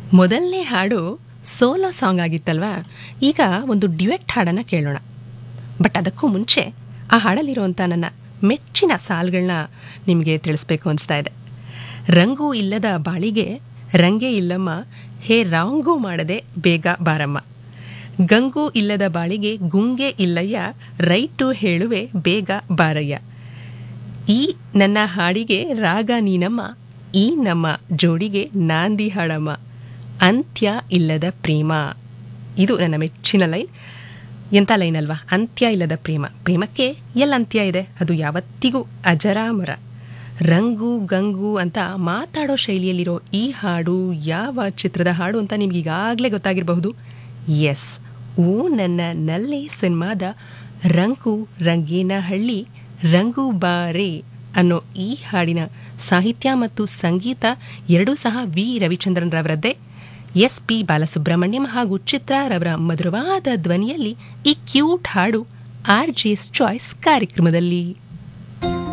ಮೊದಲನೇ ಹಾಡು solo song ಆಗಿತ್ತಲ್ವಾ ಈಗ ಒಂದು ಡ್ಯುಯೆಟ್ ಹಾಡನ್ನು ಕೇಳೋಣ ಬಟ್ ಅದಕ್ಕೂ ಮುಂಚೆ ಆ ಹಾಡಲ್ಲಿರುವಂಥ ನನ್ನ ಮೆಚ್ಚಿನ ಸಾಲುಗಳನ್ನ ನಿಮಗೆ ತಿಳಿಸ್ಬೇಕು ಅನಿಸ್ತಾ ಇದೆ ರಂಗು ಇಲ್ಲದ ಬಾಳಿಗೆ ರಂಗೇ ಇಲ್ಲಮ್ಮ ಹೇ ರಾಂಗು ಮಾಡದೆ ಬೇಗ ಬಾರಮ್ಮ ಗಂಗು ಇಲ್ಲದ ಬಾಳಿಗೆ ಗುಂಗೆ ಇಲ್ಲಯ್ಯ ರೈಟು ಹೇಳುವೆ ಬೇಗ ಬಾರಯ್ಯ ಈ ನನ್ನ ಹಾಡಿಗೆ ರಾಗ ನೀನಮ್ಮ ಈ ನಮ್ಮ ಜೋಡಿಗೆ ನಾಂದಿ ಹಾಡಮ್ಮ ಅಂತ್ಯ ಇಲ್ಲದ ಪ್ರೇಮ ಇದು ನನ್ನ ಮೆಚ್ಚಿನ ಲೈನ್ ಎಂಥ ಲೈನ್ ಅಲ್ವಾ ಅಂತ್ಯ ಇಲ್ಲದ ಪ್ರೇಮ ಪ್ರೇಮಕ್ಕೆ ಎಲ್ಲ ಅಂತ್ಯ ಇದೆ ಅದು ಯಾವತ್ತಿಗೂ ಅಜರಾಮರ ರಂಗು ಗಂಗು ಅಂತ ಮಾತಾಡೋ ಶೈಲಿಯಲ್ಲಿರೋ ಈ ಹಾಡು ಯಾವ ಚಿತ್ರದ ಹಾಡು ಅಂತ ನಿಮ್ಗೆ ಈಗಾಗಲೇ ಗೊತ್ತಾಗಿರಬಹುದು ಎಸ್ ಓ ನನ್ನ ನಲ್ಲೆ ಸಿನಿಮಾದ ರಂಗು ರಂಗೇನ ಹಳ್ಳಿ ರಂಗು ಬಾರೆ ಅನ್ನೋ ಈ ಹಾಡಿನ ಸಾಹಿತ್ಯ ಮತ್ತು ಸಂಗೀತ ಎರಡೂ ಸಹ ವಿ ರವಿಚಂದ್ರನ್ ರವರದ್ದೇ ಎಸ್ ಪಿ ಬಾಲಸುಬ್ರಹ್ಮಣ್ಯಂ ಹಾಗೂ ಚಿತ್ರಾರವರ ಮಧುರವಾದ ಧ್ವನಿಯಲ್ಲಿ ಈ ಕ್ಯೂಟ್ ಹಾಡು ಆರ್ ಜೆಸ್ ಚಾಯ್ಸ್ ಕಾರ್ಯಕ್ರಮದಲ್ಲಿ